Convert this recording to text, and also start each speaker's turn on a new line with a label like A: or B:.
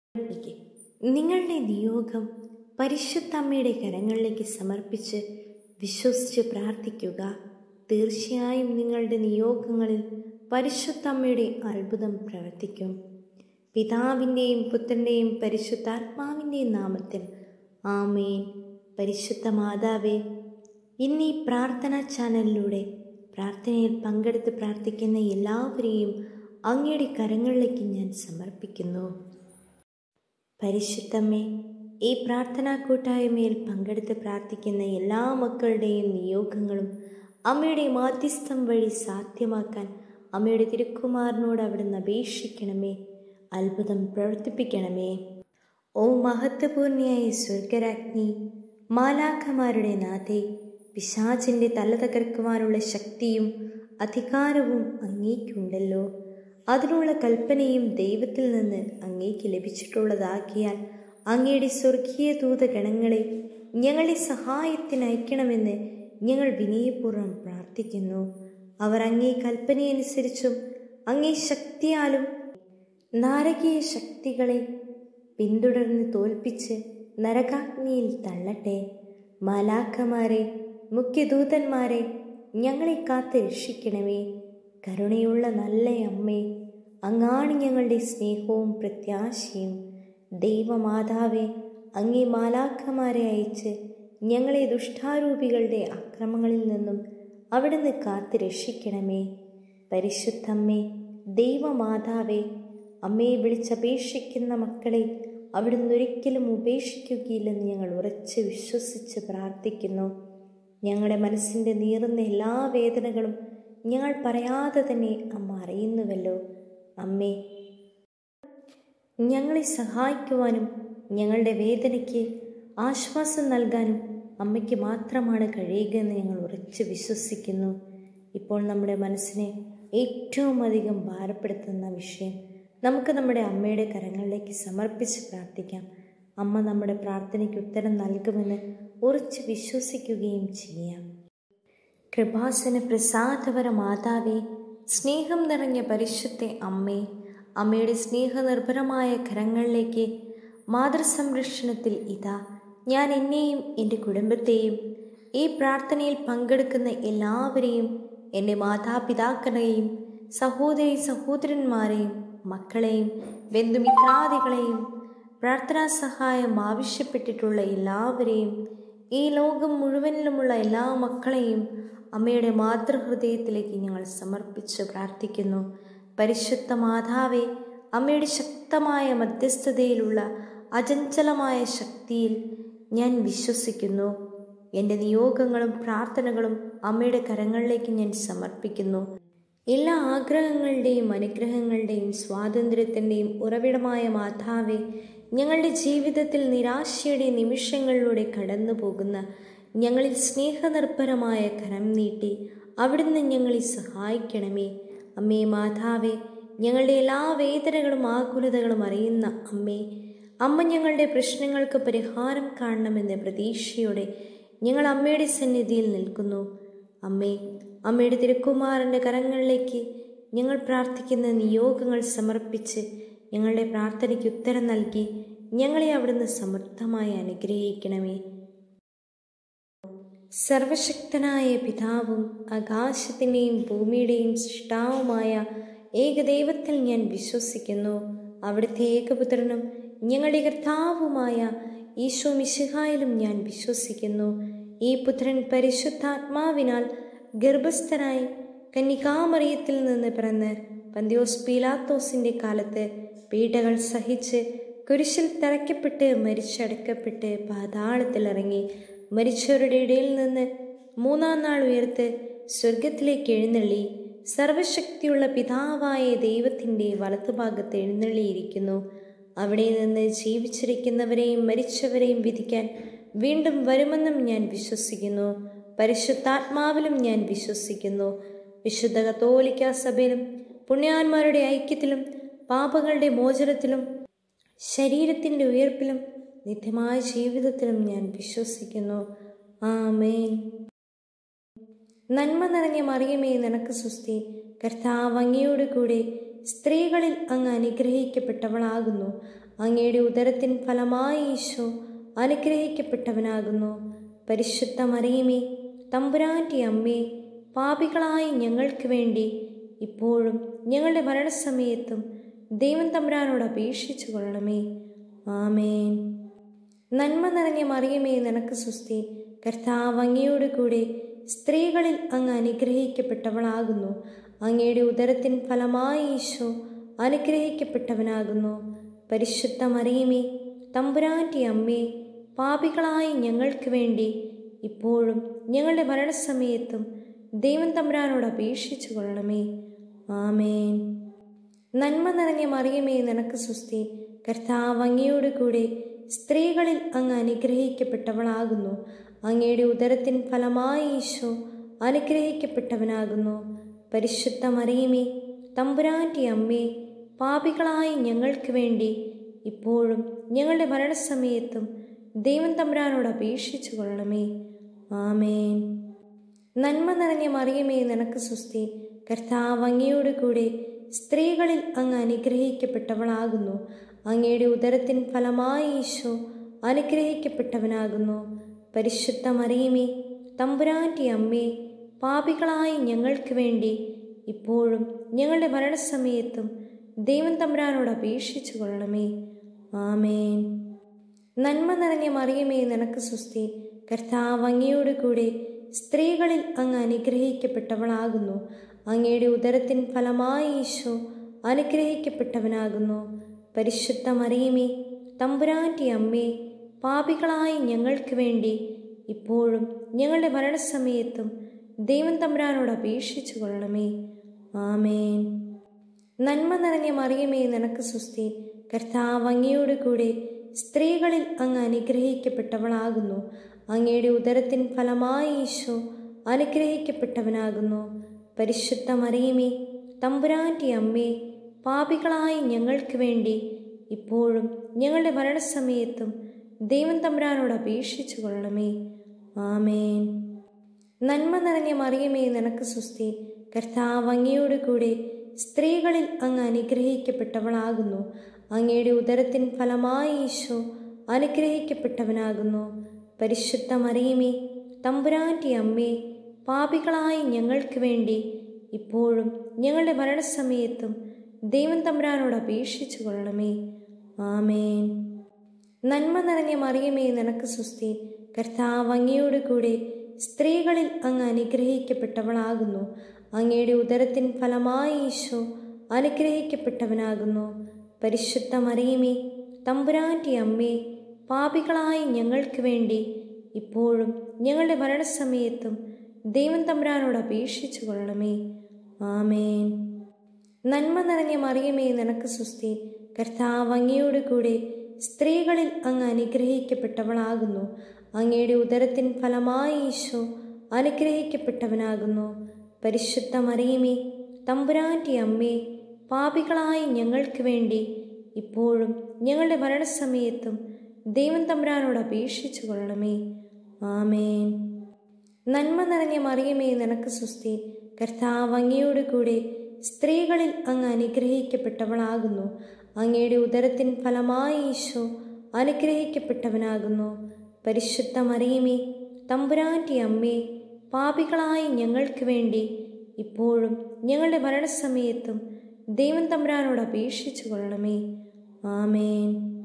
A: നിങ്ങളുടെ നിയോഗം പരിശുദ്ധ അമ്മയുടെ കരങ്ങളിലേക്ക് സമർപ്പിച്ച് വിശ്വസിച്ച് പ്രാർത്ഥിക്കുക തീർച്ചയായും നിങ്ങളുടെ നിയോഗങ്ങളിൽ പരിശുദ്ധ അമ്മയുടെ അത്ഭുതം പ്രവർത്തിക്കും പിതാവിൻ്റെയും പുത്രൻ്റെയും പരിശുദ്ധാത്മാവിൻ്റെയും നാമത്തിൽ ആമേൻ പരിശുദ്ധ മാതാവേ ഇന്ന് ഈ പ്രാർത്ഥനാ ചാനലിലൂടെ പ്രാർത്ഥനയിൽ പങ്കെടുത്ത് പ്രാർത്ഥിക്കുന്ന എല്ലാവരെയും അങ്ങയുടെ കരങ്ങളിലേക്ക് ഞാൻ സമർപ്പിക്കുന്നു പരിശുദ്ധമ്മേ ഈ പ്രാർത്ഥനാ കൂട്ടായ്മയിൽ പങ്കെടുത്ത് പ്രാർത്ഥിക്കുന്ന എല്ലാ മക്കളുടെയും നിയോഗങ്ങളും അമ്മയുടെ മാധ്യസ്ഥം വഴി സാധ്യമാക്കാൻ അമ്മയുടെ തിരുക്കുമാറിനോട് അവിടുന്ന് അപേക്ഷിക്കണമേ അത്ഭുതം പ്രവർത്തിപ്പിക്കണമേ ഓ മഹത്വപൂർണിയായ സ്വർഗരാജ്ഞി മാലാഖമാരുടെ നാഥേ പിശാചിൻ്റെ തല തകർക്കുവാനുള്ള ശക്തിയും അധികാരവും അങ്ങേക്കുണ്ടല്ലോ അതിനുള്ള കൽപ്പനയും ദൈവത്തിൽ നിന്ന് അങ്ങേക്ക് ലഭിച്ചിട്ടുള്ളതാക്കിയാൽ അങ്ങയുടെ സ്വർഗീയ ദൂതഗണങ്ങളെ ഞങ്ങളെ സഹായത്തിന് അയക്കണമെന്ന് ഞങ്ങൾ വിനയപൂർവ്വം പ്രാർത്ഥിക്കുന്നു അവർ അങ്ങേ കൽപ്പനയനുസരിച്ചും അങ്ങേ ശക്തിയാലും നാരകീയ ശക്തികളെ പിന്തുടർന്ന് തോൽപ്പിച്ച് നരകാഗ്നിയിൽ തള്ളട്ടെ മാലാഖമാരെ മുഖ്യദൂതന്മാരെ ഞങ്ങളെ കാത്ത് രക്ഷിക്കണമേ കരുണയുള്ള നല്ല അമ്മേ അങ്ങാണ് ഞങ്ങളുടെ സ്നേഹവും പ്രത്യാശയും ദൈവമാതാവെ അങ്ങേ മാലാഖമാരെ അയച്ച് ഞങ്ങളെ ദുഷ്ടാരൂപികളുടെ അക്രമങ്ങളിൽ നിന്നും അവിടുന്ന് കാത്ത് രക്ഷിക്കണമേ പരിശുദ്ധമ്മേ ദൈവമാതാവെ അമ്മയെ വിളിച്ചപേക്ഷിക്കുന്ന മക്കളെ അവിടുന്ന് ഒരിക്കലും ഉപേക്ഷിക്കുകയില്ലെന്ന് ഞങ്ങൾ ഉറച്ച് വിശ്വസിച്ച് പ്രാർത്ഥിക്കുന്നു ഞങ്ങളുടെ മനസ്സിൻ്റെ നീറുന്ന എല്ലാ വേദനകളും ഞങ്ങൾ പറയാതെ തന്നെ അമ്മ അറിയുന്നുവല്ലോ അമ്മേ ഞങ്ങളെ സഹായിക്കുവാനും ഞങ്ങളുടെ വേദനയ്ക്ക് ആശ്വാസം നൽകാനും അമ്മയ്ക്ക് മാത്രമാണ് കഴിയുക എന്ന് ഞങ്ങൾ ഉറച്ച് വിശ്വസിക്കുന്നു ഇപ്പോൾ നമ്മുടെ മനസ്സിനെ ഏറ്റവും അധികം ഭാരപ്പെടുത്തുന്ന വിഷയം നമുക്ക് നമ്മുടെ അമ്മയുടെ കരങ്ങളിലേക്ക് സമർപ്പിച്ച് പ്രാർത്ഥിക്കാം അമ്മ നമ്മുടെ പ്രാർത്ഥനയ്ക്ക് ഉത്തരം നൽകുമെന്ന് ഉറച്ച് വിശ്വസിക്കുകയും ചെയ്യാം കൃപാസന പ്രസാദപര മാതാവേ സ്നേഹം നിറഞ്ഞ പരിശുദ്ധ അമ്മേ അമ്മയുടെ സ്നേഹനിർഭരമായ കരങ്ങളിലേക്ക് മാതൃസംരക്ഷണത്തിൽ ഇതാ ഞാൻ എന്നെയും എൻ്റെ കുടുംബത്തെയും ഈ പ്രാർത്ഥനയിൽ പങ്കെടുക്കുന്ന എല്ലാവരെയും എൻ്റെ മാതാപിതാക്കളെയും സഹോദരി സഹോദരന്മാരെയും മക്കളെയും ബന്ധുമിത്രാദികളെയും പ്രാർത്ഥനാ സഹായം ആവശ്യപ്പെട്ടിട്ടുള്ള എല്ലാവരെയും ഈ ലോകം മുഴുവനിലുമുള്ള എല്ലാ മക്കളെയും അമ്മയുടെ മാതൃഹൃദയത്തിലേക്ക് ഞങ്ങൾ സമർപ്പിച്ച് പ്രാർത്ഥിക്കുന്നു പരിശുദ്ധ മാതാവെ അമ്മയുടെ ശക്തമായ മധ്യസ്ഥതയിലുള്ള അചഞ്ചലമായ ശക്തിയിൽ ഞാൻ വിശ്വസിക്കുന്നു എൻ്റെ നിയോഗങ്ങളും പ്രാർത്ഥനകളും അമ്മയുടെ കരങ്ങളിലേക്ക് ഞാൻ സമർപ്പിക്കുന്നു എല്ലാ ആഗ്രഹങ്ങളുടെയും അനുഗ്രഹങ്ങളുടെയും സ്വാതന്ത്ര്യത്തിൻ്റെയും ഉറവിടമായ മാതാവെ ഞങ്ങളുടെ ജീവിതത്തിൽ നിരാശയുടെ നിമിഷങ്ങളിലൂടെ കടന്നു പോകുന്ന ഞങ്ങളിൽ സ്നേഹനിർഭരമായ കരം നീട്ടി അവിടുന്ന് ഞങ്ങളെ സഹായിക്കണമേ അമ്മേ മാതാവേ ഞങ്ങളുടെ എല്ലാ വേദനകളും ആകുലതകളും അറിയുന്ന അമ്മേ അമ്മ ഞങ്ങളുടെ പ്രശ്നങ്ങൾക്ക് പരിഹാരം കാണണമെന്ന പ്രതീക്ഷയോടെ ഞങ്ങൾ അമ്മയുടെ സന്നിധിയിൽ നിൽക്കുന്നു അമ്മേ അമ്മയുടെ തിരുക്കുമാരൻ്റെ കരങ്ങളിലേക്ക് ഞങ്ങൾ പ്രാർത്ഥിക്കുന്ന നിയോഗങ്ങൾ സമർപ്പിച്ച് ഞങ്ങളുടെ പ്രാർത്ഥനയ്ക്ക് ഉത്തരം നൽകി ഞങ്ങളെ അവിടുന്ന് സമൃദ്ധമായി അനുഗ്രഹിക്കണമേ സർവശക്തനായ പിതാവും ആകാശത്തിൻ്റെയും ഭൂമിയുടെയും സൃഷ്ടാവുമായ ഏകദൈവത്തിൽ ഞാൻ വിശ്വസിക്കുന്നു അവിടുത്തെ ഏകപുത്രനും ഞങ്ങളുടെ കർത്താവുമായ ഈശോ മിശിഹായിലും ഞാൻ വിശ്വസിക്കുന്നു ഈ പുത്രൻ പരിശുദ്ധാത്മാവിനാൽ ഗർഭസ്ഥനായി കന്യകാമറിയത്തിൽ നിന്ന് പിറന്ന് പന്തിയോസ് പീലാത്തോസിൻ്റെ കാലത്ത് പീഡകൾ സഹിച്ച് കുരിശിൽ തറയ്ക്കപ്പെട്ട് മരിച്ചടക്കപ്പെട്ട് പാതാളത്തിലിറങ്ങി മരിച്ചവരുടെ ഇടയിൽ നിന്ന് മൂന്നാം നാൾ ഉയർത്ത് സ്വർഗത്തിലേക്ക് എഴുന്നള്ളി സർവശക്തിയുള്ള പിതാവായ ദൈവത്തിൻ്റെ വലത്തുഭാഗത്ത് എഴുന്നള്ളിയിരിക്കുന്നു അവിടെ നിന്ന് ജീവിച്ചിരിക്കുന്നവരെയും മരിച്ചവരെയും വിധിക്കാൻ വീണ്ടും വരുമെന്നും ഞാൻ വിശ്വസിക്കുന്നു പരിശുദ്ധാത്മാവിലും ഞാൻ വിശ്വസിക്കുന്നു വിശുദ്ധ കത്തോലിക്ക സഭയിലും പുണ്യാന്മാരുടെ ഐക്യത്തിലും പാപങ്ങളുടെ മോചനത്തിലും ശരീരത്തിൻ്റെ ഉയർപ്പിലും നിത്യമായ ജീവിതത്തിലും ഞാൻ വിശ്വസിക്കുന്നു ആമേൻ നന്മ നിറഞ്ഞ മറിയമേ നിനക്ക് സുസ്തി കർത്താവ് അങ്ങയോട് കൂടെ സ്ത്രീകളിൽ അങ്ങ് അനുഗ്രഹിക്കപ്പെട്ടവളാകുന്നു അങ്ങയുടെ ഉദരത്തിൻ ഫലമായി ഈശോ അനുഗ്രഹിക്കപ്പെട്ടവനാകുന്നു പരിശുദ്ധ മറിയമേ തമ്പുരാൻ്റെ അമ്മേ പാപികളായ ഞങ്ങൾക്ക് വേണ്ടി ഇപ്പോഴും ഞങ്ങളുടെ മരണസമയത്തും ദൈവം തമ്പുരാനോട് അപേക്ഷിച്ചു കൊള്ളണമേ ആമേൻ നന്മ നിറഞ്ഞ മറിയമേ നിനക്ക് സുസ്തി കർത്താവ് അങ്ങയോട് കൂടെ സ്ത്രീകളിൽ അങ്ങ് അനുഗ്രഹിക്കപ്പെട്ടവളാകുന്നു അങ്ങയുടെ ഉദരത്തിൻ ഫലമായി ഈശോ അനുഗ്രഹിക്കപ്പെട്ടവനാകുന്നു പരിശുദ്ധ മറിയമേ തമ്പുരാൻ്റെ അമ്മേ പാപികളായ ഞങ്ങൾക്ക് വേണ്ടി ഇപ്പോഴും ഞങ്ങളുടെ മരണസമയത്തും ദൈവം തമ്പുരാനോട് അപേക്ഷിച്ചു കൊള്ളണമേ ആമേൻ നന്മ നിറഞ്ഞ മറിയമേ നിനക്ക് സുസ്തി കർത്താവ് അങ്ങയോട് കൂടെ സ്ത്രീകളിൽ അങ്ങ് അനുഗ്രഹിക്കപ്പെട്ടവളാകുന്നു അങ്ങയുടെ ഉദരത്തിൻ ഫലമായി ഈശോ അനുഗ്രഹിക്കപ്പെട്ടവനാകുന്നു പരിശുദ്ധ മറിയമേ തമ്പുരാൻ്റെ അമ്മേ പാപികളായ ഞങ്ങൾക്ക് വേണ്ടി ഇപ്പോഴും ഞങ്ങളുടെ മരണസമയത്തും ദൈവം തമ്പുരാനോട് അപേക്ഷിച്ചു കൊള്ളണമേ ആമേൻ നന്മ നിറഞ്ഞ മറിയമേ നിനക്ക് സുസ്തി കർത്താവ് അങ്ങയോട് കൂടെ സ്ത്രീകളിൽ അങ്ങ് അനുഗ്രഹിക്കപ്പെട്ടവളാകുന്നു അങ്ങയുടെ ഉദരത്തിൻ ഫലമായി ഈശോ അനുഗ്രഹിക്കപ്പെട്ടവനാകുന്നു പരിശുദ്ധ മറിയമേ തമ്പുരാൻ്റെ അമ്മേ പാപികളായ ഞങ്ങൾക്ക് വേണ്ടി ഇപ്പോഴും ഞങ്ങളുടെ മരണസമയത്തും ദൈവം തമ്പുരാനോട് അപേക്ഷിച്ചു കൊള്ളണമേ ആമേൻ നന്മ നിറഞ്ഞ മറിയമേ നിനക്ക് സുസ്തി കർത്താവ് അങ്ങയോട് കൂടെ സ്ത്രീകളിൽ അങ്ങ് അനുഗ്രഹിക്കപ്പെട്ടവളാകുന്നു അങ്ങയുടെ ഉദരത്തിൻ ഫലമായി ഈശോ അനുഗ്രഹിക്കപ്പെട്ടവനാകുന്നു പരിശുദ്ധ മറിയമേ തമ്പുരാൻ്റെ അമ്മേ പാപികളായ ഞങ്ങൾക്ക് വേണ്ടി ഇപ്പോഴും ഞങ്ങളുടെ മരണസമയത്തും ദൈവം തമ്പുരാനോട് അപേക്ഷിച്ചു കൊള്ളണമേ ആമേൻ നന്മ നിറഞ്ഞ മറിയമേ നിനക്ക് സുസ്തി കർത്താവ് അങ്ങയോട് കൂടെ സ്ത്രീകളിൽ അങ്ങ് അനുഗ്രഹിക്കപ്പെട്ടവളാകുന്നു അങ്ങയുടെ ഉദരത്തിൻ ഫലമായി ഈശോ അനുഗ്രഹിക്കപ്പെട്ടവനാകുന്നു പരിശുദ്ധ മറിയമേ തമ്പുരാൻ്റെ അമ്മേ പാപികളായ ഞങ്ങൾക്ക് വേണ്ടി ഇപ്പോഴും ഞങ്ങളുടെ മരണസമയത്തും ദൈവം തമ്പുരാനോട് അപേക്ഷിച്ചു കൊള്ളണമേ ആമേൻ നന്മ നിറഞ്ഞ മറിയമേ നിനക്ക് സുസ്തി കർത്താവ് അങ്ങയോട് കൂടെ സ്ത്രീകളിൽ അങ്ങ് അനുഗ്രഹിക്കപ്പെട്ടവളാകുന്നു അങ്ങയുടെ ഉദരത്തിൻ ഫലമായി ഈശോ അനുഗ്രഹിക്കപ്പെട്ടവനാകുന്നു പരിശുദ്ധ മറിയമേ തമ്പുരാൻ്റെ അമ്മേ പാപികളായ ഞങ്ങൾക്ക് വേണ്ടി ഇപ്പോഴും ഞങ്ങളുടെ മരണസമയത്തും ദൈവം തമ്പുരാനോട് അപേക്ഷിച്ചു കൊള്ളണമേ ആമേൻ നന്മ നിറഞ്ഞ മറിയമേ നിനക്ക് സുസ്തി കർത്താവ് അങ്ങയോട് കൂടെ സ്ത്രീകളിൽ അങ്ങ് അനുഗ്രഹിക്കപ്പെട്ടവളാകുന്നു അങ്ങയുടെ ഉദരത്തിൻ ഫലമായി ഈശോ അനുഗ്രഹിക്കപ്പെട്ടവനാകുന്നു പരിശുദ്ധ മറിയമേ തമ്പുരാൻ്റെ അമ്മേ പാപികളായ ഞങ്ങൾക്ക് വേണ്ടി ഇപ്പോഴും ഞങ്ങളുടെ മരണസമയത്തും ദൈവം തമ്പുരാനോട് അപേക്ഷിച്ചു കൊള്ളണമേ ആമേൻ നന്മ നിറഞ്ഞ മറിയമേ നിനക്ക് സുസ്തി കർത്താവ് അങ്ങയോട് കൂടെ സ്ത്രീകളിൽ അങ്ങ് അനുഗ്രഹിക്കപ്പെട്ടവളാകുന്നു അങ്ങയുടെ ഉദരത്തിൻ ഫലമായി ഈശോ അനുഗ്രഹിക്കപ്പെട്ടവനാകുന്നു പരിശുദ്ധ മറിയമേ തമ്പുരാൻ്റെ അമ്മേ പാപികളായ ഞങ്ങൾക്ക് വേണ്ടി ഇപ്പോഴും ഞങ്ങളുടെ മരണസമയത്തും ദൈവം തമ്പുരാനോട് അപേക്ഷിച്ചു കൊള്ളണമേ ആമേൻ നന്മ നിറഞ്ഞ മറിയമേ നിനക്ക് സുസ്തി കർത്താവ് അങ്ങയോട് കൂടെ സ്ത്രീകളിൽ അങ്ങ് അനുഗ്രഹിക്കപ്പെട്ടവളാകുന്നു അങ്ങയുടെ ഉദരത്തിൻ ഫലമായി ഈശോ അനുഗ്രഹിക്കപ്പെട്ടവനാകുന്നു പരിശുദ്ധ മറിയമേ തമ്പുരാൻ്റെ അമ്മേ പാപികളായ ഞങ്ങൾക്ക് വേണ്ടി ഇപ്പോഴും ഞങ്ങളുടെ മരണസമയത്തും ദൈവം തമ്പുരാനോട് അപേക്ഷിച്ചു കൊള്ളണമേ ആമേൻ